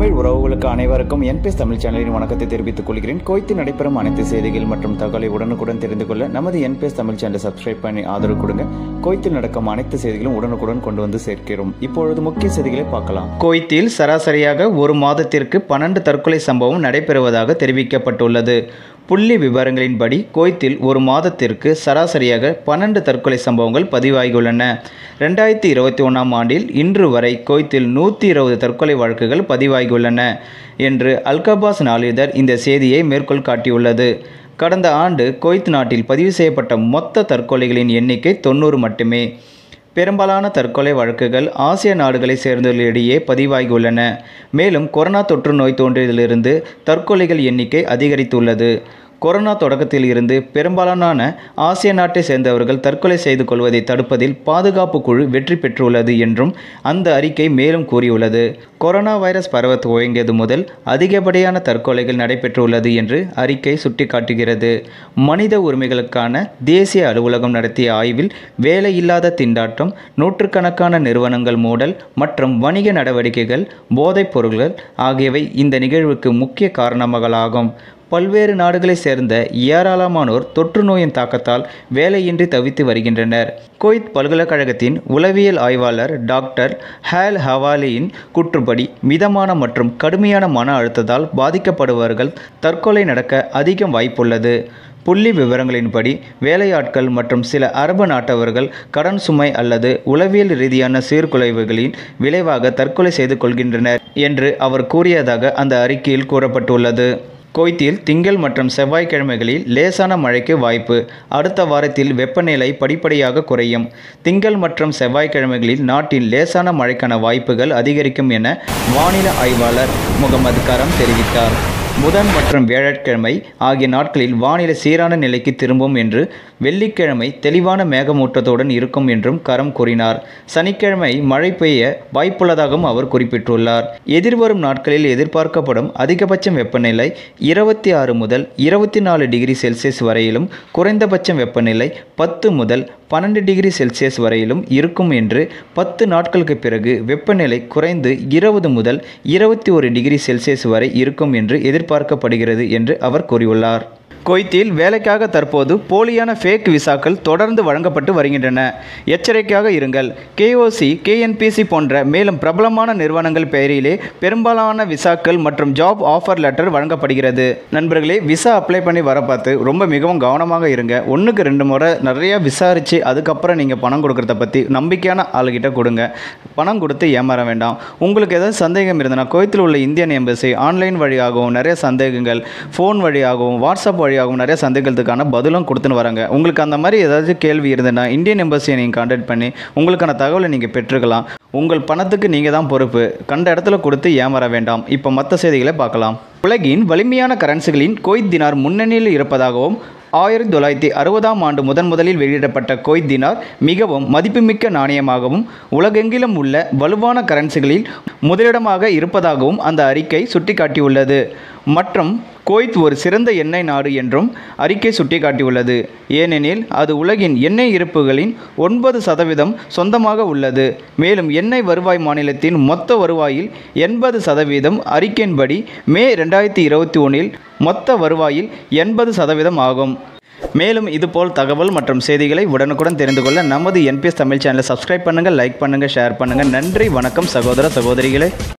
தமிழ் உறவுகளுக்கு அனைவருக்கும் என்பிஎஸ் தமிழ் சேனலின் வணக்கத்தை தெரிவித்துக் கொள்கிறேன் கோய்த்து நடைபெறும் அனைத்து செய்திகள் மற்றும் தகவலை உடனுக்குடன் தெரிந்து கொள்ள நமது என்பிஎஸ் தமிழ் சேனலை சப்ஸ்கிரைப் பண்ணி ஆதரவு கொடுங்க கோய்த்தில் நடக்கும் அனைத்து செய்திகளும் உடனுக்குடன் கொண்டு வந்து சேர்க்கிறோம் இப்பொழுது முக்கிய செய்திகளை பார்க்கலாம் கோய்த்தில் சராசரியாக ஒரு மாதத்திற்கு பன்னெண்டு தற்கொலை சம்பவம் நடைபெறுவதாக தெரிவிக்கப்பட்டுள்ளது புள்ளி விவரங்களின்படி கோய்த்தில் ஒரு மாதத்திற்கு சராசரியாக பன்னெண்டு தற்கொலை சம்பவங்கள் பதிவாகியுள்ளன ரெண்டாயிரத்தி இருபத்தி ஒன்றாம் ஆண்டில் இன்று வரை கோய்த்தில் நூற்றி இருபது தற்கொலை வழக்குகள் பதிவாகியுள்ளன என்று அல்கபாஸ் நாளிதழ் இந்த செய்தியை மேற்கோள் காட்டியுள்ளது கடந்த ஆண்டு கோய்த் நாட்டில் பதிவு செய்யப்பட்ட மொத்த தற்கொலைகளின் எண்ணிக்கை தொண்ணூறு மட்டுமே பெரும்பாலான தற்கொலை வழக்குகள் ஆசிய நாடுகளைச் சேர்ந்தவர்களிடையே பதிவாகியுள்ளன மேலும் கொரோனா தொற்று நோய் தோன்றியதிலிருந்து தற்கொலைகள் எண்ணிக்கை அதிகரித்துள்ளது கொரோனா தொடக்கத்தில் இருந்து பெரும்பாலான ஆசிய நாட்டை சேர்ந்தவர்கள் தற்கொலை செய்து கொள்வதை தடுப்பதில் பாதுகாப்பு குழு வெற்றி பெற்றுள்ளது என்றும் அந்த அறிக்கை மேலும் கூறியுள்ளது கொரோனா வைரஸ் பரவ துவங்கியது முதல் அதிகப்படியான தற்கொலைகள் நடைபெற்றுள்ளது என்று அறிக்கை சுட்டிக்காட்டுகிறது மனித உரிமைகளுக்கான தேசிய அலுவலகம் நடத்திய ஆய்வில் வேலையில்லாத திண்டாட்டம் நூற்றுக்கணக்கான நிறுவனங்கள் மூடல் மற்றும் வணிக நடவடிக்கைகள் போதைப் பொருள்கள் ஆகியவை இந்த நிகழ்வுக்கு முக்கிய காரணங்களாகும் பல்வேறு நாடுகளைச் சேர்ந்த ஏராளமானோர் தொற்று நோயின் தாக்கத்தால் வேலையின்றி தவித்து வருகின்றனர் கோய்த் பல்கலைக்கழகத்தின் உளவியல் ஆய்வாளர் டாக்டர் ஹேல் ஹவாலியின் கூற்றுப்படி மிதமான மற்றும் கடுமையான மன அழுத்தத்தால் பாதிக்கப்படுபவர்கள் தற்கொலை நடக்க அதிகம் வாய்ப்புள்ளது புள்ளி விவரங்களின்படி வேலையாட்கள் மற்றும் சில அரபு நாட்டவர்கள் கடன் சுமை அல்லது உளவியல் ரீதியான சீர்குலைவுகளின் விளைவாக தற்கொலை செய்து கொள்கின்றனர் என்று அவர் கூறியதாக அந்த அறிக்கையில் கூறப்பட்டுள்ளது கோய்த்தில் திங்கள் மற்றும் செவ்வாய்க்கிழமைகளில் லேசான மழைக்கு வாய்ப்பு அடுத்த வாரத்தில் வெப்பநிலை படிப்படியாக குறையும் திங்கள் மற்றும் செவ்வாய்க்கிழமைகளில் நாட்டில் லேசான மழைக்கான வாய்ப்புகள் அதிகரிக்கும் என வானிலை ஆய்வாளர் முகமது கரம் தெரிவித்தார் புதன் மற்றும் வியாழக்கிழமை ஆகிய நாட்களில் வானிலை சீரான நிலைக்கு திரும்பும் என்று வெள்ளிக்கிழமை தெளிவான மேகமூட்டத்துடன் இருக்கும் என்றும் கரம் கூறினார் சனிக்கிழமை மழை பெய்ய வாய்ப்புள்ளதாகவும் அவர் குறிப்பிட்டுள்ளார் எதிர்வரும் நாட்களில் எதிர்பார்க்கப்படும் அதிகபட்ச வெப்பநிலை இருபத்தி ஆறு முதல் இருபத்தி நாலு டிகிரி செல்சியஸ் வரையிலும் குறைந்தபட்ச வெப்பநிலை பத்து முதல் பன்னெண்டு டிகிரி செல்சியஸ் வரையிலும் இருக்கும் என்று பத்து நாட்களுக்கு பிறகு வெப்பநிலை குறைந்து இருபது முதல் இருபத்தி ஒரு டிகிரி செல்சியஸ் வரை இருக்கும் என்று எதிர்பார்க்கப்படுகிறது என்று அவர் கூறியுள்ளார் குவைத்தில் வேலைக்காக தற்போது போலியான ஃபேக் விசாக்கள் தொடர்ந்து வழங்கப்பட்டு வருகின்றன எச்சரிக்கையாக இருங்கள் கேஓசி கேஎன்பிசி போன்ற மேலும் பிரபலமான நிறுவனங்கள் பெயரிலே பெரும்பாலான விசாக்கள் மற்றும் ஜாப் ஆஃபர் லெட்டர் வழங்கப்படுகிறது நண்பர்களே விசா அப்ளை பண்ணி வர பார்த்து ரொம்ப மிகவும் கவனமாக இருங்க ஒன்றுக்கு ரெண்டு முறை நிறைய விசாரித்து அதுக்கப்புறம் நீங்கள் பணம் கொடுக்குறத பற்றி நம்பிக்கையான ஆளுகிட்ட கொடுங்க பணம் கொடுத்து ஏமாற வேண்டாம் உங்களுக்கு ஏதாவது சந்தேகம் இருந்ததுன்னா கோயத்தில் உள்ள இந்தியன் எம்பசி ஆன்லைன் வழியாகவும் நிறைய சந்தேகங்கள் ஃபோன் வழியாகவும் வாட்ஸ்அப் வழியாகவும் நிறைய சந்தேகத்துக்கான பதிலும் கொடுத்துன்னு வராங்க உங்களுக்கு அந்த மாதிரி ஏதாச்சும் கேள்வி இருந்ததுன்னா இந்தியன் எம்பசியை நீங்கள் கான்டாக்ட் பண்ணி உங்களுக்கான தகவலை நீங்கள் பெற்றுக்கலாம் உங்கள் பணத்துக்கு நீங்கள் தான் பொறுப்பு கண்ட இடத்துல கொடுத்து ஏமாற வேண்டாம் இப்போ மற்ற செய்திகளை பார்க்கலாம் உலகின் வலிமையான கரன்சிகளின் கோய்த் தினார் முன்னணியில் இருப்பதாகவும் ஆயிரத்தி தொள்ளாயிரத்தி அறுபதாம் ஆண்டு முதன் முதலில் வெளியிடப்பட்ட கோய்த் தினார் மிகவும் மதிப்புமிக்க நாணயமாகவும் உலகெங்கிலும் உள்ள வலுவான கரன்சிகளில் முதலிடமாக இருப்பதாகவும் அந்த அறிக்கை சுட்டிக்காட்டியுள்ளது மற்றும் கோய்த் ஒரு சிறந்த எண்ணெய் நாடு என்றும் அறிக்கை சுட்டிக்காட்டியுள்ளது ஏனெனில் அது உலகின் எண்ணெய் இருப்புகளின் ஒன்பது சதவீதம் சொந்தமாக உள்ளது மேலும் எண்ணெய் வருவாய் மாநிலத்தின் மொத்த வருவாயில் எண்பது சதவீதம் அறிக்கையின்படி மே ரெண்டாயிரத்தி இருபத்தி ஒன்றில் மொத்த வருவாயில் எண்பது சதவீதம் ஆகும் மேலும் இதுபோல் தகவல் மற்றும் செய்திகளை உடனுக்குடன் தெரிந்து கொள்ள நமது என்பிஎஸ் தமிழ் சேனலை சப்ஸ்கிரைப் பண்ணுங்கள் லைக் பண்ணுங்கள் ஷேர் பண்ணுங்கள் நன்றி வணக்கம் சகோதர சகோதரிகளே